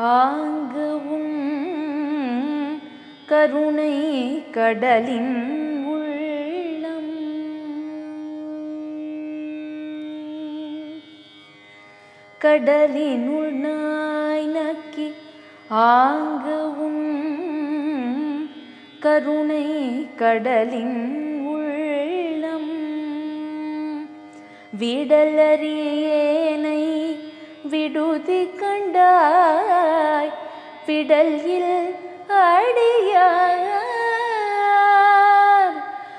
ஆங்கு உன் கருணை கடலின் உள்ளம் கடலினுள் நாய் நக்கி ஆங்கு உன் கருணை கடலின் உள்ளம் விடலறியேனை விடுதி கண்டாய் விடலில் அடியார்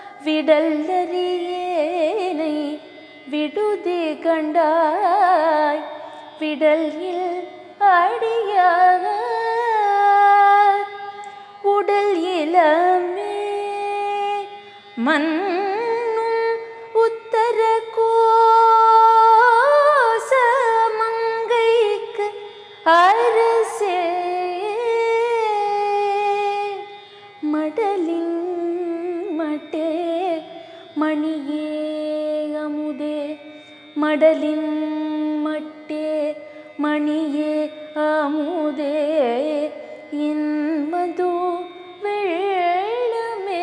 விடலறியேனை விடுதி கண்டாய் விடலில் அடியார் உடல் இளமே மண்ணும் உத்தர கோச மங்கைக்கு அரசே மடலின் மட்டே மணியே அமுதே மடலின் மட்டே மணியே அமுதே என் மது வெள்ளமே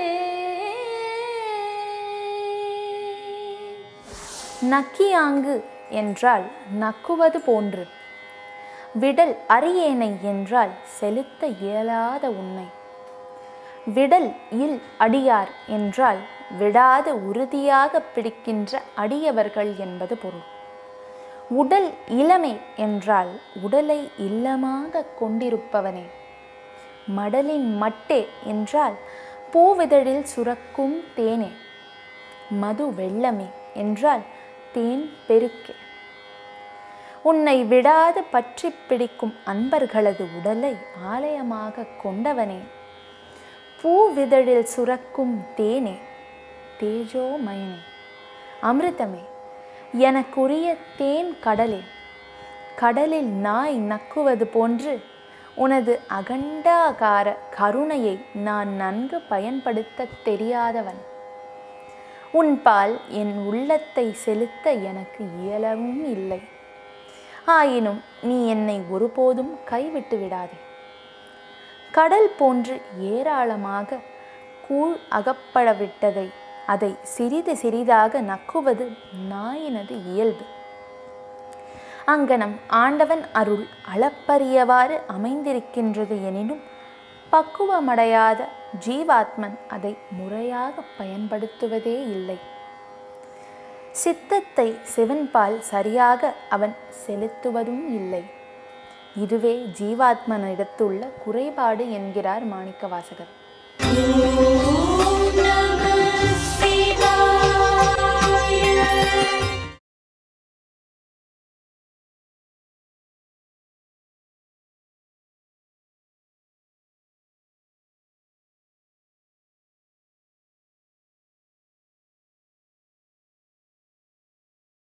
நக்கியாங்கு என்றால் நக்குவது போன்று விடல் அரியேனை என்றால் செலுத்த இயலாத உன்னை விடல் இல் அடியார் என்றால் விடாது உறுதியாக பிடிக்கின்ற அடியவர்கள் என்பது பொருள் உடல் இளமை என்றால் உடலை இல்லமாக கொண்டிருப்பவனே மடலின் மட்டே என்றால் பூவிதழில் சுரக்கும் தேனே மது வெள்ளமே என்றால் தேன் பெருக்கே உன்னை விடாது பற்றி பிடிக்கும் அன்பர்களது உடலை ஆலயமாக கொண்டவனே பூவிதழில் சுரக்கும் தேனே தேஜோமயனே அமிர்தமே எனக்குரிய தேன் கடலே கடலில் நாய் நக்குவது போன்று உனது அகண்டாகார கருணையை நான் நன்கு பயன்படுத்த தெரியாதவன் உன்பால் என் உள்ளத்தை செலுத்த எனக்கு இயலவும் இல்லை ஆயினும் நீ என்னை ஒருபோதும் கைவிட்டு விடாதே கடல் போன்று ஏராளமாக கூழ் அகப்படவிட்டதை அதை சிறிது சிறிதாக நக்குவது நாயினது இயல்பு அங்கனம் ஆண்டவன் அருள் அளப்பரியவாறு அமைந்திருக்கின்றது எனினும் பக்குவமடையாத ஜீவாத்மன் அதை முறையாக பயன்படுத்துவதே இல்லை சித்தத்தை சிவன்பால் சரியாக அவன் செலுத்துவதும் இல்லை இதுவே ஜீவாத்மனிடத்துள்ள குறைபாடு என்கிறார் மாணிக்க வாசகர்